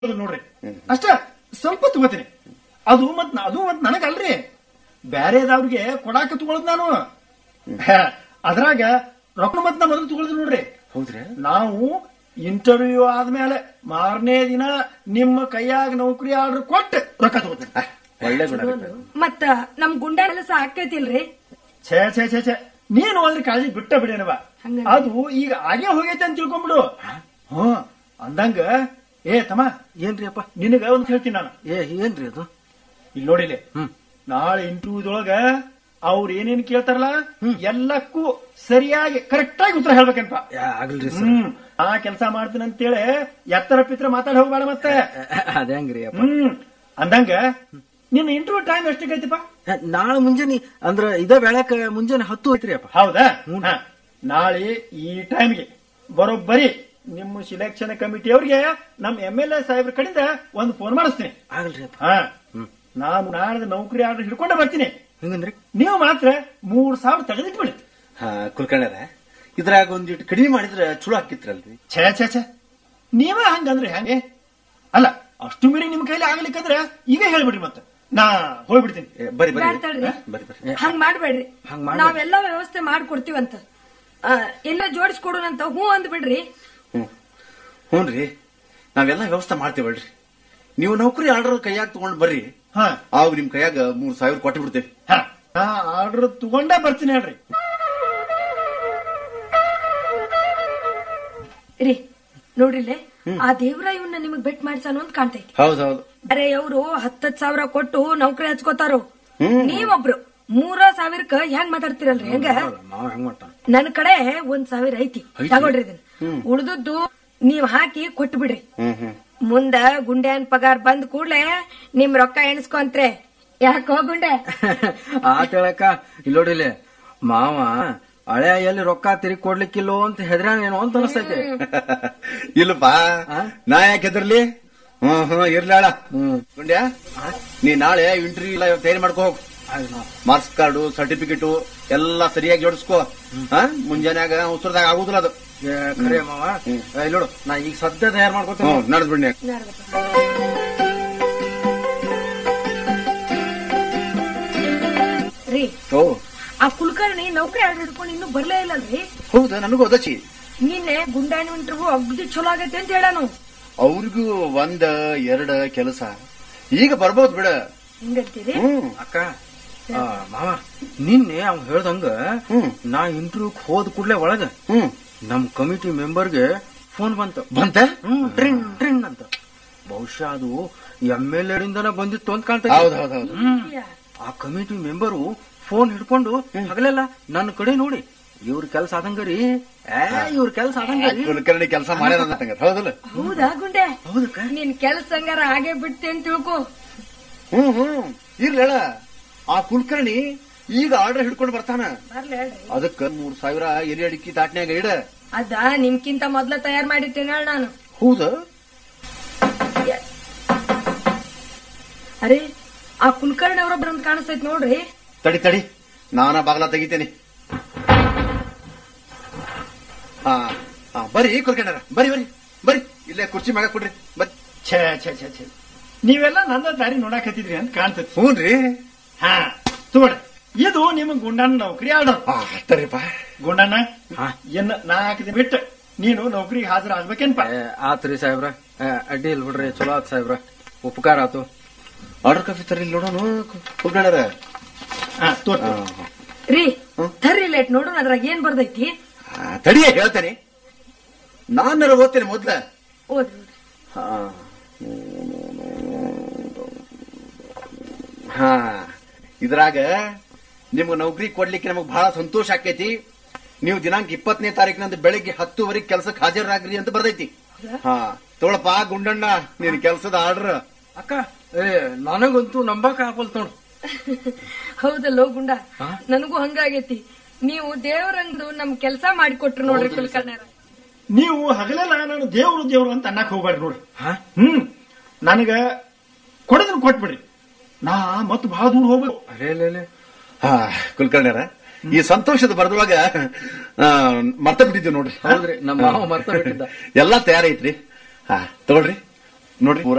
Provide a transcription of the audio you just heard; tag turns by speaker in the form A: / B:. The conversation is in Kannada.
A: ಅದು ನೋಡ್ರಿ ಅಷ್ಟ ಸ್ವಲ್ಪ ತಗೋತೀನಿ ಅದು ಮತ್ ನ- ಅದು ಮತ್ ನನಗಲ್ರಿ ಬ್ಯಾರೆದವ್ರಿಗೆ ಕೊಡಾಕ ತಗೊಳದ್ ನಾನು ಹ, ಅದ್ರಾಗ ರೊಕ್ಕ ಮತ್ ನಾ ಮೊದಲು ತಗೊಳ್ದು ನೋಡ್ರಿ
B: ಹೌದ್ರಿ
A: ನಾವು ಇಂಟರ್ವ್ಯೂ ಆದ್ಮೇಲೆ ಮಾರನೇ ದಿನ ನಿಮ್ಮ ಕೈಯಾಗ ನೌಕರಿ ಆರ್ಡರ್ ಕೊಟ್ಟು ರೊಕ್ಕ ತಗೋತೀನಿ
B: ಒಳ್ಳೆ ಗುಣ ರೀ.
C: ಮತ್ತ ನಮ್ ಗುಂಡ ಕೆಲಸ ಆಕೈತಿಲ್ರಿ
A: ಛೇ ಛೇ ಛೇ ಛೇ ನೀನು ಅದ್ರ ಕಾಳಜಿ ಬಿಟ್ಟ ಬಿಡೇನವ
C: ಹಂಗಂದ್ರೆ?
A: ಅದು ಈಗ ಆಗೇ ಹೋಗೈತೆ ಅಂತ ತಿಳ್ಕೊಂಬಿಡು ಹ್ಮ್ ಅಂದಂಗ ಏ ತಮ್ಮ
D: ಏನ್ರಿ ಅಪ್ಪ
A: ನಿನಗ ಒಂದ್ ಹೇಳ್ತೀನಿ ನಾನು
D: ಏ ಏನ್ರಿ ಅದು
A: ಇಲ್ಲಿ ನೋಡಿಲೆ
D: ಹ್ಮ್.
A: ನಾಳೆ ಇಂಟರ್ವ್ಯೂದೊಳಗ ಅವ್ರು ಏನೇನ್ ಕೇಳ್ತಾರಲ್ಲ ಎಲ್ಲಕ್ಕೂ ಸರಿಯಾಗಿ ಕರೆಕ್ಟ್ ಆಗಿ ಉತ್ತರ ಹೇಳ್ಬೇಕಂತ
D: ಯಾ, ಆಗ್ಲ್ರಿ ಸರ್
A: ಹ್ಮ್ ಆ ಕೆಲಸ ಮಾಡ್ತೀನಿ ಅಂತೇಳಿ ಎತ್ತರ ಪಿತ್ರ ಮಾತಾಡಿ ಹೋಗ್ಬೇಡ ಮತ್ತೆ
D: ಅದೇ ಹಂಗ್ರಿ ಅಪ್ಪ
A: ಹ್ಮ್ ಅಂದಂಗ ನಿನ್ನ ಇಂಟರ್ವ್ಯೂ ಟೈಮ್ ಎಷ್ಟಕ್ಕೈತಿಪ್ಪ
D: ನಾಳೆ ಮುಂಜಾನೆ ಅಂದ್ರ ಇದ ಬೆಳಕ ಮುಂಜಾನೆ ಹತ್ತು ಐತ್ರಿ ಅಪ್ಪ
A: ಹೌದಾ ಹಾ. ನಾಳೆ ಈ ಟೈಮ್ಗೆ ಬರೋಬ್ಬರಿ ನಿಮ್ಮ ಸಿಲೆಕ್ಷನ್ ಕಮಿಟಿಯವ್ರಿಗೆ ನಮ್ಮ ಎಂ ಎಲ್ ಎ ಸಾಹೇಬ್ರ ಕಡೆಯಿಂದ ಒಂದು ಫೋನ್ ಮಾಡಿಸ್ತೀನಿ
D: ಆಗಲ್ರಿ ಅಪ್ಪ
A: ಹಾ ನಾನು ನಾಳೆ ನೌಕರಿ ಆರ್ಡರ್ ಹಿಡ್ಕೊಂಡೆ ಬರ್ತೀನಿ
D: ಹಿಂಗಂದ್ರಿ
A: ನೀವು ಮಾತ್ರ ಮೂರ್ ಸಾವಿರ ತೆಗೆದಿಟ್ಬಿಡಿ
B: ಹಾ ಕುಲ್ಕರ್ಣರ ಇದ್ರಾಗ ಒಂದಿಟ್ಟು ಕಡಿಮೆ ಮಾಡಿದ್ರೆ ಚಲೋ ಆಕಿತ್ರಲ್ರಿ
A: ಛೇ ಛೇ ಛೇ ನೀವೇ ಹಂಗಂದ್ರೆ ಹೆಂಗೆ ಅಲ್ಲ ಅಷ್ಟು ಮೀರಿ ನಿಮ್ ಕೈಲಿ ಆಗ್ಲಿಕ್ಕಂದ್ರೆ ಈಗ ಹೇಳ್ಬಿಡ್ರಿ ಮತ್ತೆ ನಾ ಹೋಗ್ಬಿಡ್ತೀನಿ
B: ಏ, ಬರ್ರಿ ಬರ್ರಿ
C: ಬ್ಯಾಡ್ ತಡ್ರಿ.
B: ಬರ್ರಿ ಬರ್ರಿ
C: ಹಂಗ್ ಮಾಡ್ಬೇಡ್ರಿ
D: ಹಂಗ್ ಮಾಡ್ಬೇಡ್ರಿ.
C: ನಾವೆಲ್ಲ ವ್ಯವಸ್ಥೆ ಮಾಡ್ಕೊಡ್ತೀವಂತ ಆ, ಎಲ್ಲ ಜೋಡಿಸ್ಕೊಡೋಣಂತ ಹ್ಞೂ ಅಂದ್ಬಿಡ್ರಿ
B: ಹ್ಮ್ ಹ್ಞೂನ್ರಿ ನಾವೆಲ್ಲ ವ್ಯವಸ್ಥೆ ಮಾಡ್ತೇವಲ್ರಿ ನೀವು ನೌಕರಿ ಆರ್ಡರ್ ಕೈಯಾಗ ತಗೊಂಡ್ ಬರ್ರಿ
A: ಹಾ
B: ಆವಾಗ ನಿಮ್ ಕೈಯಾಗ ಮೂರ್ ಸಾವಿರ ಕೊಟ್ಟು ಬಿಡ್ತೇವೆ
A: ಹಾ ನಾ ಆರ್ಡರ್ ತಗೊಂಡೇ ಬರ್ತೀನಿ ಹೇಳ್ರಿ
C: ರೀ ನೋಡ್ರಿಲೆ ಆ ದೇವ್ರ ಇವನ್ನ ನಿಮಗ್ ಬೆಟ್ ಮಾಡ್ಸಾನು ಅಂತ ಕಾಣ್ತೈತಿ
B: ಹೌದೌದು
C: ಅರೆ ಅವರು ಹತ್ತತ್ ಸಾವಿರ ಕೊಟ್ಟು ನೌಕರಿ ಹಚ್ಕೋತಾರು ನೀವೊಬ್ರು ಮೂರ ಸಾವಿರಕ್ಕ ಹೆಂಗ್ ಮಾತಾಡ್ತಿರಲ್ರಿ ಹೆಂಗ
D: ಮಾವ ಹೆಂಗ್ ಮಾಡ್ತಾನ
C: ನನ್ ಕಡೆ ಒಂದ್ ಸಾವಿರ ಐತಿ ತಗೊಳ್ರಿ ಇದನ್ನ ಉಳ್ದದ್ದು ನೀವ್ ಹಾಕಿ ಕೊಟ್ಟು ಬಿಡ್ರಿ
B: ಹ್ಮ್ ಹ್ಮ್
C: ಮುಂದ ಗುಂಡ್ಯಾನ್ ಪಗಾರ್ ಬಂದ್ ಕೂಡ್ಲೆ ನಿಮ್ ರೊಕ್ಕ ಎಣಿಸ್ಕೊಂತ್ರೆ ಯಾಕೋ ಗುಂಡೆ
D: ಆತ ಹೇಳಕ್ಕ ಇಲ್ಲೋಡಿಲೆ ಮಾವ ಹಳೆ ಎಲ್ಲಿ ರೊಕ್ಕ ತಿರುಗಿ ಕೊಡ್ಲಿಕ್ಕಿಲ್ಲೋ ಅಂತ ಹೆದ್ರಾನೇನೋ ಅಂತ ಅನಿಸ್ತೈತೆ
B: ಇಲ್ಲಪ್ಪ
D: ಆ?
B: ನಾ ಯಾಕೆ ಹೆದರ್ಲಿ ಹ್ಮ್ ಹ್ಮ್ ಇರ್ಲಾಳ
D: ಹ್ಮ್
B: ಗುಂಡ್ಯಾ ನೀ ನಾಳೆ ಇಂಟರ್ವ್ಯೂ ಎಲ್ಲ ತಯಾರಿ ಮಾಡ್ಕೋ ಹೋಗ್ ಮಾರ್ಕ್ಸ್ ಕಾರ್ಡು ಸರ್ಟಿಫಿಕೇಟು ಎಲ್ಲ ಸರಿಯಾಗಿ ಜೋಡಿಸ್ಕೋ ಹಾ ಮುಂಜಾನ್ಯಾಗ ಉತ್ತರದಾಗ ಆಗುದಿಲ್ಲ ಅದು
D: ಏ, ಖರೆ ಮಾವ ಏ, ಇಲ್ಲೋಡು ನಾ ಈಗ ಸದ್ಯ ತಯಾರು ಮಾಡ್ಕೊತೀನಿ
B: ಹ್ಮ್ ನಡೆದ್ ಬಿಡ್ನಿ
C: ರೀ
B: ಓ
C: ಆ ಕುಲಕರ್ಣಿ ನೌಕರಿ ಆರ್ಡರ್ ಹಿಡ್ಕೊಂಡು ಇನ್ನೂ ಬರ್ಲೇ ಇಲ್ಲಲ್ರಿ
B: ಹೌದಾ ನನಗೂ ಅದಚಿ
C: ನಿನ್ನೆ ಗುಂಡಾಣಿ ಇಂಟರ್ವ್ಯೂ ಅಗ್ದಿ ಚಲೋ ಆಗೈತೆ ಅಂತ ಹೇಳಾನು
B: ಅವ್ರಿಗೂ ಒಂದ ಎರಡ ಕೆಲಸ ಈಗ ಬರ್ಬೋದು ಬಿಡ
C: ಹಿಂಗಂತೀರಿ
B: ಹ್ಮ್
D: ಅಕ್ಕ ಆ, ಮಾವ ನಿನ್ನೆ ಅವ್ನ್ ಹೇಳ್ದಂಗ
B: ಹ್ಮ್.
D: ನಾ ಇಂಟರ್ವ್ಯೂಕ್ ಹೋದ ಕೂಡ್ಲೆ ಒಳಗ
B: ಹ್ಮ್
D: ನಮ್ ಕಮಿಟಿ ಮೆಂಬರ್ಗೆ ಫೋನ್ ಬಂತು
B: ಬಂತ
D: ಹ್ಮ್ ಟ್ರಿನ್ ಟ್ರಿನ್ ಅಂತ ಬಹುಶಃ ಅದು ಎಂ ಎಲ್ ಎರಿಂದನೇ ಬಂದಿತ್ತು ಅಂತ ಕಾಣ್ತೈತಿ
B: ಹೌದ್ ಹೌದ್ ಹೌದು
D: ಹ್ಮ್. ಆ ಕಮಿಟಿ ಮೆಂಬರು ಫೋನ್ ಹಿಡ್ಕೊಂಡು ಹಗಲೆಲ್ಲ ನನ್ನ ಕಡೆ ನೋಡಿ ಇವ್ರ ಕೆಲಸ ಆದಂಗರಿ ಏ ಇವ್ರ ಕೆಲಸ ಆದಂಗರಿ
B: ಕುಲಕರ್ಣಿ ಕೆಲಸ ಮಾಡ್ಯಾರ ಅನ್ನತಂಗ ಹೌದಲ್ಲ
C: ಹೌದಾ ಗುಂಡೆ
D: ಹೌದಕ್ಕ
C: ನಿನ್ ಕೆಲ್ಸ ಹಂಗಾರ ಹಾಗೆ ಬಿಡ್ತೆ ಅಂತ ತಿಳ್ಕೊ
B: ಹ್ಮ್ ಹ್ಮ್ ಇರ್ಲಿ ಹೇಳ ಆ ಕುಲಕರ್ಣಿ ಈಗ ಆರ್ಡರ್ ಹಿಡ್ಕೊಂಡು ಬರ್ತಾನ
C: ಬರ್ಲಿ ಹೇಳ್ರಿ
B: ಅದಕ್ಕ ಮೂರ್ ಸಾವಿರ ಎಲೆ ಅಡಿಕೆ ತಾಟ್ನ್ಯಾಗ ಇಡ
C: ಅದ ನಿಮ್ಕಿಂತ ಮೊದ್ಲ ತಯಾರ್ ಮಾಡಿರ್ತೇನೆ ಹೇಳ ನಾನು
B: ಹೌದ
C: ಅರೆ ಆ ಕುಲಕರ್ಣಿ ಅವರೊಬ್ಬರ ಅಂತ ಕಾಣಿಸ್ತೈತ್ ನೋಡ್ರಿ
B: ತಡಿ ತಡಿ ನಾನ ಬಾಗಲ ತೆಗಿತೇನೆ ಹಾ ಹಾ ಬರ್ರಿ ಕುಲಕರ್ಣರ ಬರ್ರಿ ಬರ್ರಿ ಬರ್ರಿ ಇಲ್ಲೇ ಕುರ್ಚಿ ಮ್ಯಾಗ ಕೊಡ್ರಿ ಬರ್ರಿ
A: ಛೇ ಛೇ ಛೇ ಛೇ ನೀವೆಲ್ಲ ನನ್ನ ದಾರಿ ನೋಡಾಕತ್ತಿದ್ರಿ ಅಂತ ಕಾಣ್ತೈತಿ
B: ಹ್ಞೂನ್ರಿ
A: ಹಾ ತಗೊಳ್ರಿ ಇದು ನಿಮ್ಮ ಗುಂಡನ ನೌಕರಿ ಆರ್ಡರ್
B: ಹಾ ತರಿಪ್ಪ
A: ಗುಂಡಣ್ಣ
D: ಹಾ.
A: ಇನ್ನ ನಾಲ್ಕು ದಿನ ಬಿಟ್ಟು ನೀನು ನೌಕರಿಗೆ ಹಾಜರಾಗ್ಬೇಕೇನ್ಪ
D: ಏ, ಆತ್ರಿ ಸಾಹೇಬ್ರ ಏ, ಅಡ್ಡಿ ಇಲ್ ಬಿಡ್ರಿ ಚಲೋ ಆತ್ ಸಾಹೇಬ್ರ ಉಪಕಾರ ಆತು
B: ಆರ್ಡರ್ ಕಾಫಿ ತರಿ ನೋಡೋಣ ಕುಲಕರ್ಣರ
A: ಹಾ ತೋರ್
B: ಹಾ,
C: ರೀ ತರ್ರಿ ಲೇಟ್ ನೋಡೋಣ ಅದ್ರಾಗ ಏನ್ ಬರ್ದೈತಿ
B: ಹಾ, ತಡಿಯ ಹೇಳ್ತೇನೆ ನಾನರ ಓದ್ತೇನೆ ಮೊದ್ಲ
C: ಓದ್ರಿ ಓದ್ರಿ.
B: ಹಾ ಹಾ ಇದ್ರಾಗ ನಿಮ್ಗೆ ನೌಕರಿ ಕೊಡ್ಲಿಕ್ಕೆ ನಮಗ್ ಬಹಳ ಸಂತೋಷ ಆಕೈತಿ ನೀವು ದಿನಾಂಕ ಇಪ್ಪತ್ತನೇ ತಾರೀಕಿನಂದು ಬೆಳಿಗ್ಗೆ ಹತ್ತುವರೆಗೆ ಕೆಲ್ಸಕ್ಕೆ ಹಾಜರಾಗ್ರಿ ಅಂತ ಬರ್ದೈತಿ ಹಾ ತೋಳಪ್ಪ ಗುಂಡಣ್ಣ ನಿನ್ ಕೆಲ್ಸದ ಆರ್ಡರ್
D: ಅಕ್ಕ ಏ ನನಗಂತೂ ನಂಬಕ್ ಆಗಲ್ತ ನೋಡು
C: ಹೌದಲ್ಲೋ ಗುಂಡ ನನಗೂ ಹಂಗಾಗೈತಿ ನೀವು ದೇವ್ರಂದು ನಮ್ ಕೆಲ್ಸ ಮಾಡಿಕೊಟ್ರು ನೋಡ್ರಿ ಕುಲಕರ್ಣರ
A: ನೀವು ಹಗಲೆಲ್ಲ ನಾನು ದೇವ್ರು ದೇವ್ರು ಅಂತ ಅನ್ನಕ್ ಹೋಗ್ಬೇಡ್ರಿ ನೋಡ್ರಿ
D: ಹಾ
A: ಹ್ಮ್ ನನಗ ಕೊಡದನ್ ಕೊಟ್ಬಿಡ್ರಿ ನಾ ಮತ್ ಬಹಳ ದೂರ ಹೋಗ್ಬೇಕು
D: ಅಲೇ ಲೇ, ಲೇ.
B: ಹಾ ಕುಲಕರ್ಣ್ಯರ ಈ ಸಂತೋಷದ ಬರದೊಳಗ ಮರ್ತ ಬಿಟ್ಟಿದ್ದೀವಿ ನೋಡ್ರಿ
D: ಹೌದ್ರಿ ನಮ್ಮ ಮಾವ ಮರ್ತ ಬಿಟ್ಟಿದ್ದ
B: ಎಲ್ಲಾ ತಯಾರೈತ್ರಿ ಹಾ ತಗೊಳ್ರಿ ನೋಡ್ರಿ